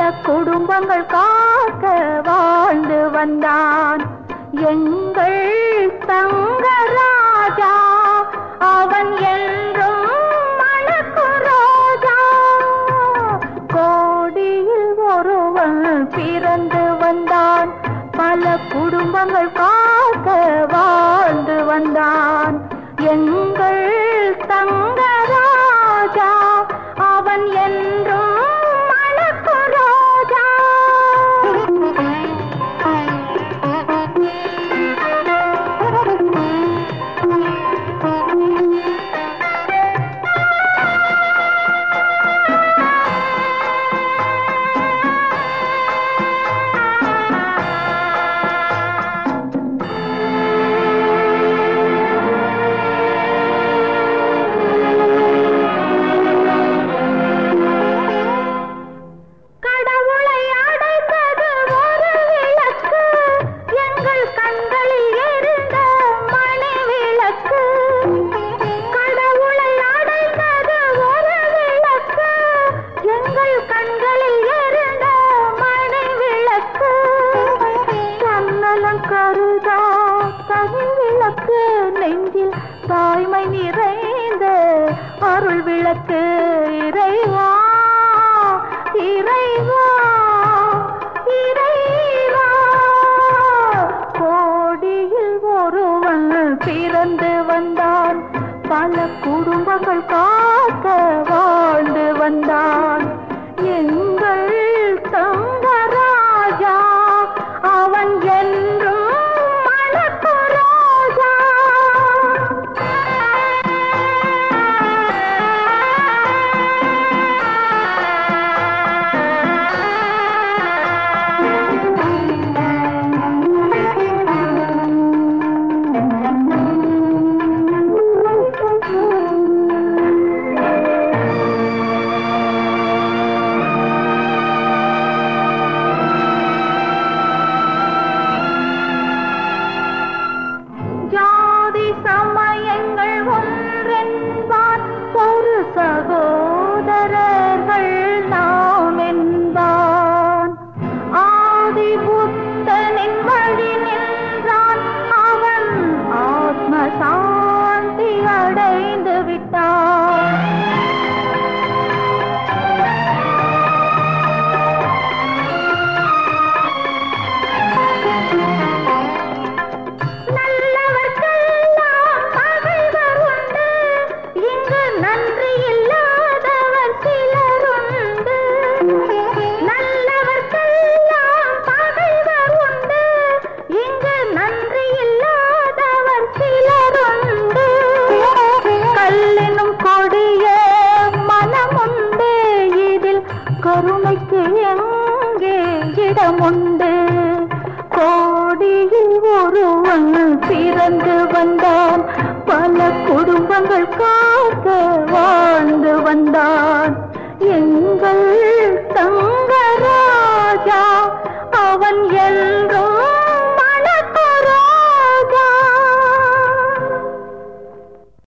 குடும்பங்கள் காக்க வாழ்ந்து வந்தான் எங்கள் தங்கராஜா அவன் என்றும் மணக்கும் ரோஜா கோடியில் ஒருவன் பிறந்து வந்தான் பல குடும்பங்கள் காக்க வாழ்ந்து வந்தான் எங்கள் தங்கராஜா அவன் என்றும் மணக்கும் ரோஜா கடவுளை அடைத்தது ஒரு விளக்கு எங்கள் கண்களில் எரிந்த மணி விளக்கு கடவுளை அடைத்தது ஒரு விளக்கு எங்கள் கண்களில் எரிந்த மணி விளக்கு தன்னலம் கருதா தனி விளக்கு நெஞ்சில் தாய்மை நிறைந்த அருள் விளக்கு இறைவா இறைவா இறைவா கோடியில் ஒருவன் பிறந்து வந்தான் பல குடும்பங்கள் காக்க வாழ்ந்து வந்தான் எங்கள் தங்கராஜா அவன் என்றும் மணக்கு ரோஜா ஜாதி சமயங்கள் ஒன்றென்பார் ஒரு சகோதரர்கள் நாம் என்பான் ஆதி புத்தனின் வழி நின்றான் அவன் ஆத்ம சாந்தி அடைந்து விட்டான் நல்லவர்க்கெல்லாம் பகைவர் உண்டு இங்கு நன்றி இல்லாதவர் சிலருண்டு நல்லவர்க்கெல்லாம் பகைவர் உண்டு இங்கு நன்றி இல்லாதவர் சிலருண்டு கல்லினும் கொடிய மனமுண்டு இதில் கருணைக்கு எங்கே இடமுண்டு கோடியில் ஒருவன் பிறந்து வந்தான் பல குடும்பங்கள் காக்க வாழ்ந்து வந்தான் எங்கள்